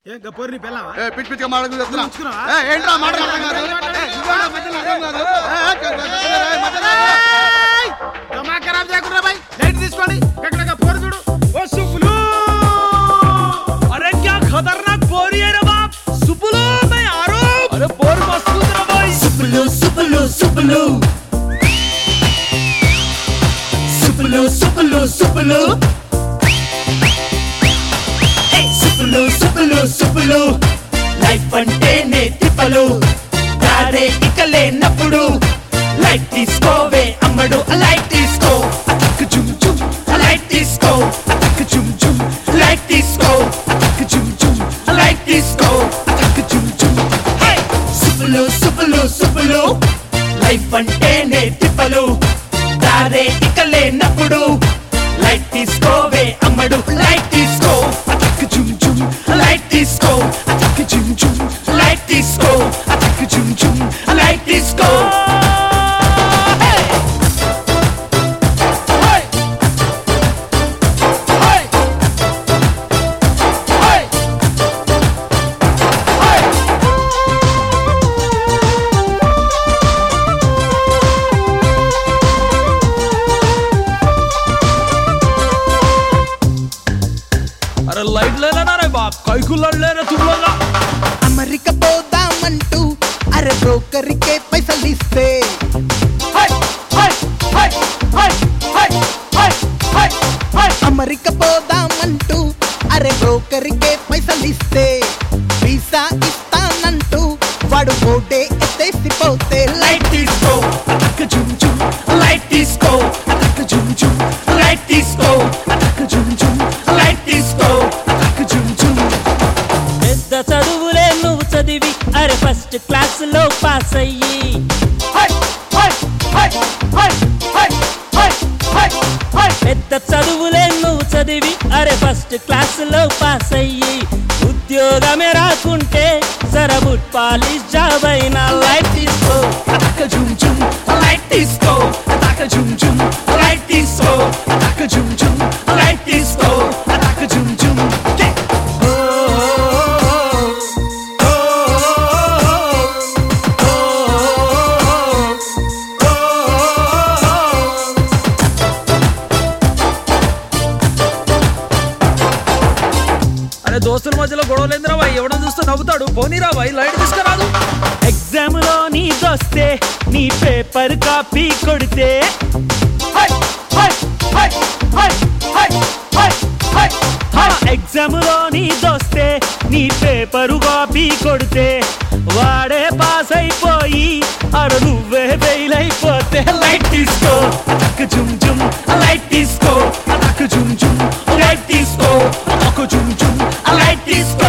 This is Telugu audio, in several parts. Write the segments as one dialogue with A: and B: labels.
A: ఏం గపోరు నీ పిల్లవా
B: ఏ పిచ్చి పిచ్చిగా మాట్లాడుతూ చెప్తున్నా
A: ఉంచుకున్నావా?
B: ఏ, ఏంట్రా మాటలు అర్థం కాదు? ఏ, ఇదిగోరా మధ్యలో అర్థం కాదు. ఏ, ఏ, మధ్యలో
A: ఏయ్! దిమాగ్ ఖరాబ్ చేయకుండా బాయ్ లైట్ తీసుకోండి ఎక్కడ గపోరు చూడు ఓ సుబ్బులు
C: अरे क्या खतरनाक बोरी है रे बाप सुपलो मैं आ रहा हूँ अरे बोर मस्त कूद रहा भाई
D: సుబ్బులు సుబ్బులు సుబ్బులు సుబ్బులు సుబ్బులు సుబ్బులు ఏయ్ సుబ్బులు సుబ్బులు సుబ్బులు లైఫ్ అంటేనే తిప్పలు దారే ఇక లేనప్పుడు లైట్ తీసుకోవే అమ్మడు లైట్ తీసుకో అతక్ జుమ్ జుమ్ లైట్ తీసుకో అతక్ జుమ్ జుమ్ లైట్ తీసుకో అతక్ జుమ్ జుమ్ లైట్ తీసుకో అతక్ జుమ్ జుమ్ హే సుబ్బులు సుబ్బులు సుబ్బులు లైఫ్ అంటేనే తిప్పలు దారే ఇక లేనప్పుడు లైట్ తీసుకోవే అమ్మడు లైట్ తీసుకో అతక్ జుమ్ జుమ్ లైట్ తీసుకో అతక్ జుమ్ జుమ్ లైట్ తీసుకో అతక్ జుమ్ జుమ్ లైట్ తీసుకో Hey! Hey! Hey! Hey! Hey!
C: अरे लाइट ले लेना रे बाप कई को लड़ ले रे तुम लोग
E: అమెరికా పోదామంటూ అరే బ్రోకర్కే పైసలు ఇస్తే
D: Hey! Hey! Hey! Hey! Hey! Hey! Hey! Hey!
E: America పోదామంటూ అరే బ్రోకర్కే పైసలు ఇస్తే వీసా ఇస్తానంటూ వాడు ఓటే ఎత్తేసిపోతే
D: లైట్ తీసుకో అతక జుమ్ జుమ్ లైట్ తీసుకో అతక జుమ్ జుమ్ లైట్ తీసుకో అతక జుమ్ జుమ్ లైట్ తీసుకో అతక జుమ్ జుమ్
F: పెద్ద చదువులే నువ్వు చదివి అరే ఫస్ట్ క్లాస్ లో పాస్ అయ్యి
D: హై హై హై హై హై హై హై హై
F: పెద్ద చదువులే నువ్వు చదివి అరే ఫస్ట్ క్లాస్ లో పాస్ అయ్యి ఉద్యోగమే రాకుంటే సరబుట్ పాలిష్ జాబ్ అయినా లైఫ్ తీసుకో
D: అతక జుమ్ జుమ్ లైట్ తీసుకో అతక జుమ్ జుమ్ లైట్ తీసుకో అతక జుమ్ జుమ్ లైట్ తీసుకో అతక జుమ్ జుమ్ ఓ ఓ
C: అరే దోస్తుల మధ్యలో గొడవ లేదురా భాయ్ ఎవడో చూస్తే నవ్వుతాడు పోనీరా భాయ్ లైట్ తీసుకురాదు
F: ఎగ్జామ్ లో నీదొస్తే నీ పేపర్ కాపీ కొడితే
D: హై హై హై హై హై హై హై హై
F: ఎగ్జామ్ లో నీదొస్తే నీ పేపరు కాపీ కొడితే వాడే పాస్ అయిపోయి అర నువ్వే ఫెయిల్ అయిపోతే
D: లైట్ తీసుకో అతక జుమ్ జుమ్ లైట్ తీసుకో అతక జుమ్ జుమ్ లైట్ తీసుకో అతక జుమ్ జుమ్ లైట్ తీసుకో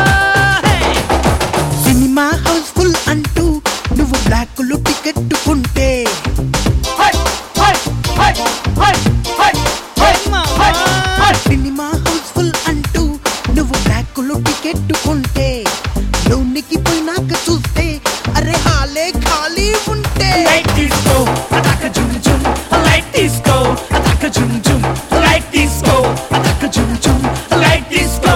E: సినిమా హౌస్ఫుల్ అంటూ నువ్వు బ్లాక్లు టికెట్ కొంటే
D: హై హై హై హై హై హై హై హై
E: సినిమా హౌస్ఫుల్ అంటూ నువ్వు బ్లాక్లు టికెట్ కొంటే లోనికి పోయినాక చూస్తే అరే హాలే ఖాళీ ఉంటే
D: లైట్ తీసుకో అతక జుమ్ జుమ్ లైట్ తీసుకో అతక జుమ్ జుమ్ లైట్ తీసుకో అతక జుమ్ జుమ్ లైట్ తీసుకో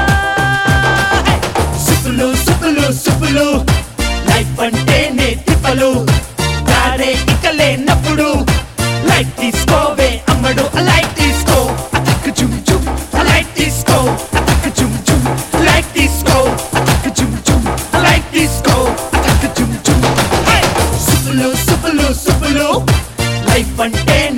D: సుప్పులు సుప్పులు సుప్పులు లైఫ్ అంటేనే తిప్పలు దారే ఇక లేనప్పుడు లైట్ తీసుకోవే అమ్మడు లైట్ తీసుకో అతక జుమ్ జుమ్ లైట్ తీసుకో అతక జుమ్ జుమ్ లైట్ తీసుకో అతక జుమ్ జుమ్ లైట్ తీసుకో అతక జుమ్ జుమ్ హే! సుప్పులు సుప్పులు సుప్పులు లైఫ్ అంటే